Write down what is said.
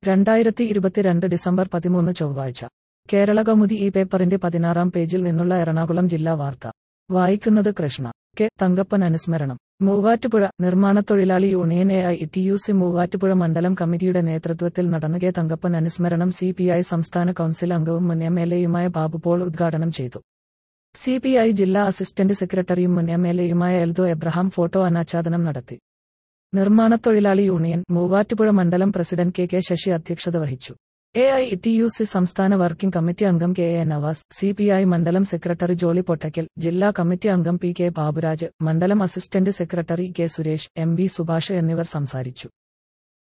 രണ്ടായിരത്തി ഇരുപത്തിരണ്ട് ഡിസംബർ പതിമൂന്ന് ചൊവ്വാഴ്ച കേരള കൗമുദി ഈ പേപ്പറിന്റെ പതിനാറാം പേജിൽ നിന്നുള്ള എറണാകുളം ജില്ലാ വാർത്ത വായിക്കുന്നത് കൃഷ്ണ കെ തങ്കപ്പൻ അനുസ്മരണം മൂവാറ്റുപുഴ നിർമ്മാണത്തൊഴിലാളി union A I T U C Muvattupuzha മണ്ഡലം കമ്മിറ്റിയുടെ നേതൃത്വത്തിൽ നടന്ന കെ തങ്കപ്പൻ അനുസ്മരണം സി പി ഐ സംസ്ഥാന കൌൺസിൽ അംഗവും മുൻ എം എൽ എയുമായ ബാബു പോൾ ഉദ്ഘാടനം ചെയ്തു സി പി ഐ ജില്ലാ അസിസ്റ്റന്റ് സെക്രട്ടറിയും മുൻ എം എൽ എയുമായ എൽദോ എബ്രഹാം ഫോട്ടോ അനാച്ഛാദനം നടത്തി നിർമ്മാണത്തൊഴിലാളി യൂണിയൻ മൂവാറ്റുപുഴ മണ്ഡലം പ്രസിഡന്റ് കെ കെ ശശി അധ്യക്ഷത വഹിച്ചു A I T U C സംസ്ഥാന വർക്കിംഗ് കമ്മിറ്റി അംഗം K A Navas C P I മണ്ഡലം സെക്രട്ടറി ജോളി പൊട്ടക്കൽ ജില്ലാ കമ്മിറ്റി അംഗം പി കെ ബാബുരാജ് മണ്ഡലം assistant secretary K Suresh M B Subhash എന്നിവർ സംസാരിച്ചു